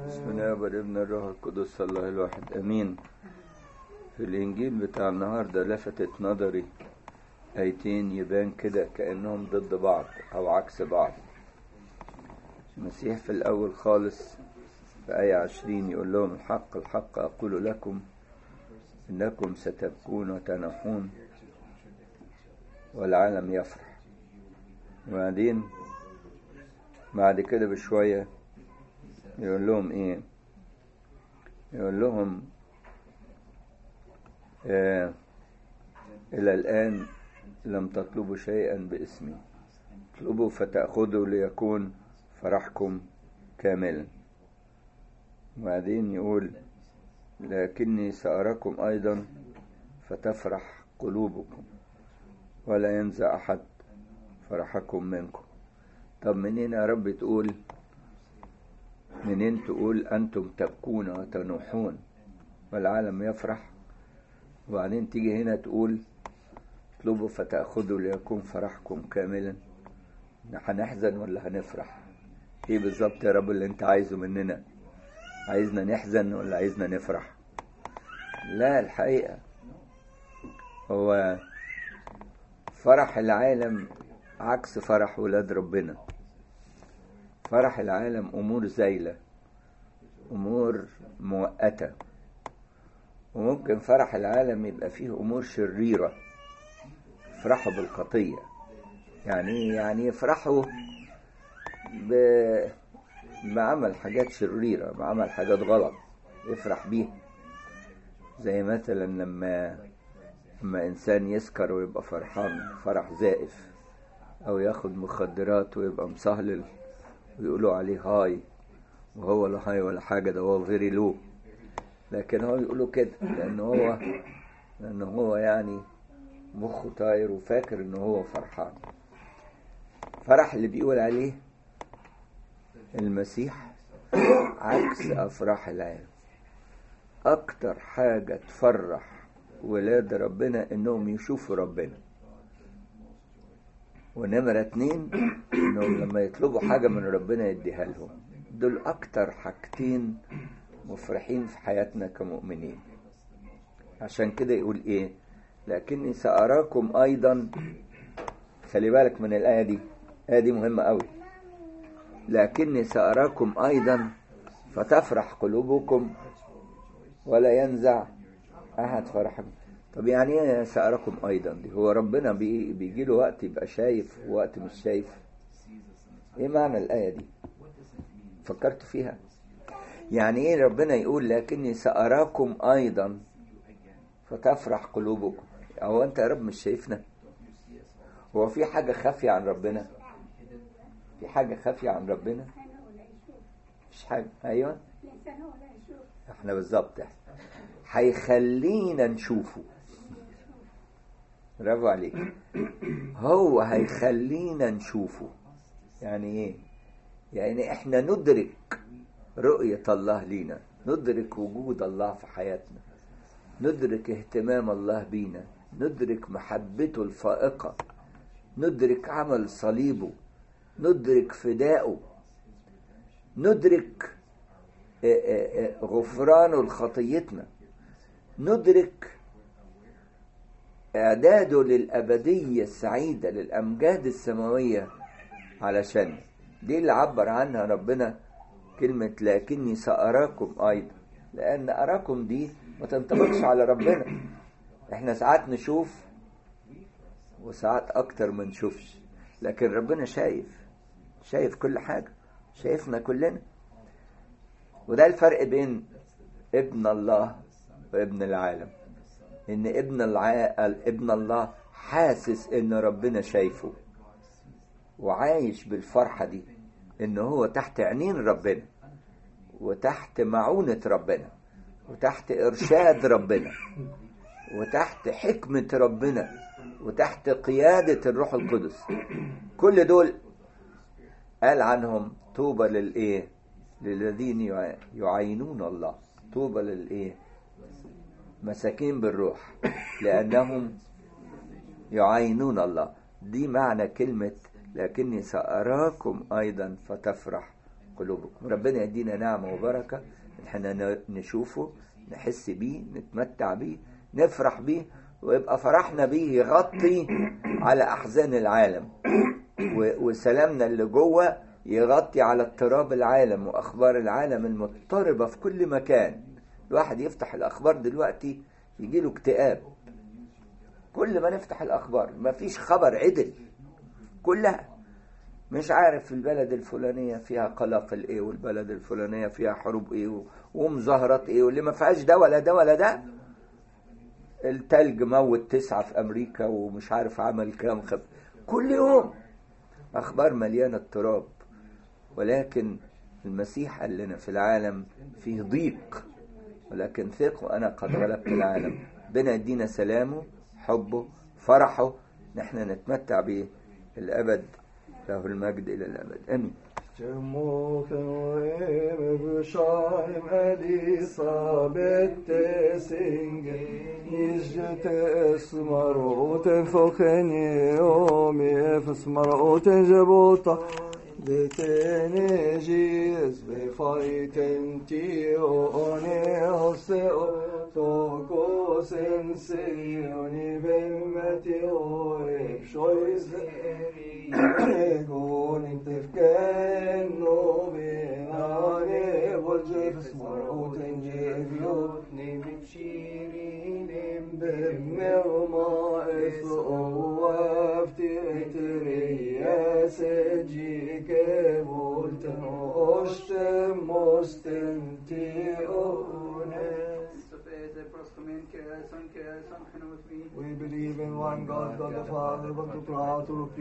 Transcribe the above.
بسم الله والابن الروح القدس الله الواحد امين في الانجيل بتاع النهارده لفتت نظري ايتين يبان كده كانهم ضد بعض او عكس بعض المسيح في الاول خالص في آية عشرين يقول لهم الحق الحق أقول لكم إنكم ستبكون وتنحون والعالم يفرح وبعدين بعد كده بشوية يقول لهم إيه يقول لهم آه إلى الآن لم تطلبوا شيئا باسمي اطلبوا فتأخذوا ليكون فرحكم كاملا وبعدين يقول لكني سأراكم أيضا فتفرح قلوبكم ولا ينزع أحد فرحكم منكم طب منين يا رب تقول منين تقول أنتم تبكون وتنوحون والعالم يفرح وبعدين تيجي هنا تقول اطلبوا فتأخذوا ليكون فرحكم كاملا هنحزن ولا هنفرح ايه بالظبط يا رب اللي انت عايزه مننا عايزنا نحزن ولا عايزنا نفرح لا الحقيقة هو فرح العالم عكس فرح ولاد ربنا فرح العالم أمور زايلة أمور مؤقتة وممكن فرح العالم يبقى فيه أمور شريرة يفرحوا بالخطية يعني يعني يفرحوا ب... بعمل حاجات شريرة بعمل حاجات غلط يفرح بيها زي مثلا لما لما إنسان يسكر ويبقى فرحان فرح زائف أو ياخد مخدرات ويبقى مسهلل ويقولوا عليه هاي وهو لا هاي ولا حاجة ده هو فيري لو لكن هو يقولوا كده لأن هو لأن هو يعني مخه طاير وفاكر إن هو فرحان فرح اللي بيقول عليه المسيح عكس أفراح العالم أكتر حاجة تفرح ولاد ربنا إنهم يشوفوا ربنا ونمرة اتنين إنهم لما يطلبوا حاجة من ربنا يديها لهم دول أكتر حاجتين مفرحين في حياتنا كمؤمنين عشان كده يقول إيه لكني سأراكم أيضا خلي بالك من الآية دي الآية دي مهمة أوي لكني سأراكم أيضا فتفرح قلوبكم ولا ينزع أحد فرحكم طب يعني ايه سأراكم أيضا دي هو ربنا بي بيجي له وقت يبقى شايف ووقت مش شايف ايه معنى الآية دي فكرت فيها يعني ايه ربنا يقول لكني سأراكم أيضا فتفرح قلوبكم هو أنت يا رب مش شايفنا هو في حاجة خافية عن ربنا في حاجة خافية عن ربنا مش حاجة أيوة احنا بالظبط هيخلينا نشوفه برافو عليك هو هيخلينا نشوفه يعني ايه يعني احنا ندرك رؤية الله لينا ندرك وجود الله في حياتنا ندرك اهتمام الله بينا ندرك محبته الفائقة ندرك عمل صليبه ندرك فدائه ندرك غفرانه لخطيتنا ندرك اعداده للابديه السعيده للامجاد السماويه علشان دي اللي عبر عنها ربنا كلمه لكني ساراكم ايضا لان اراكم دي ما تنطبقش على ربنا احنا ساعات نشوف وساعات اكتر ما نشوفش لكن ربنا شايف شايف كل حاجة شايفنا كلنا وده الفرق بين ابن الله وابن العالم ان ابن الع... ابن الله حاسس ان ربنا شايفه وعايش بالفرحة دي ان هو تحت عينين ربنا وتحت معونة ربنا وتحت ارشاد ربنا وتحت حكمة ربنا وتحت قيادة الروح القدس كل دول قال عنهم طوبى للايه للذين يعينون الله طوبى للايه مساكين بالروح لانهم يعينون الله دي معنى كلمة لكني سأراكم أيضا فتفرح قلوبكم ربنا يدينا نعمة وبركة إن احنا ن- نشوفه نحس بيه نتمتع بيه نفرح بيه ويبقى فرحنا بيه يغطي على أحزان العالم و- وسلامنا اللي جوه يغطي على اضطراب العالم واخبار العالم المضطربه في كل مكان الواحد يفتح الاخبار دلوقتي يجي له اكتئاب كل ما نفتح الاخبار ما فيش خبر عدل كلها مش عارف في البلد الفلانيه فيها قلاقل ايه والبلد الفلانيه فيها حروب ايه و- ومظاهرات ايه واللي ما فيهاش ده ولا ده ولا ده التلج موت تسعة في أمريكا ومش عارف عمل كام خف كل يوم أخبار مليانة اضطراب ولكن المسيح قال لنا في العالم فيه ضيق ولكن ثقوا أنا قد غلبت العالم بنا يدينا سلامه حبه فرحه نحن نتمتع به الأبد له المجد إلى الأبد آمين Timotheim beshaim Elisabeth singen Nizjete smaroten fokeni omi efes maroten jebota Detene jiz befaiten ti one hoseo Toko sensioni bemmeti oe Shoiz Egon tefkenno benane Volgef smaroten jevjot Nimim shirinim bemmema es oafti etriya sejike volten Oshtem mostenti ones We believe in one God, God the Father, one to Creator,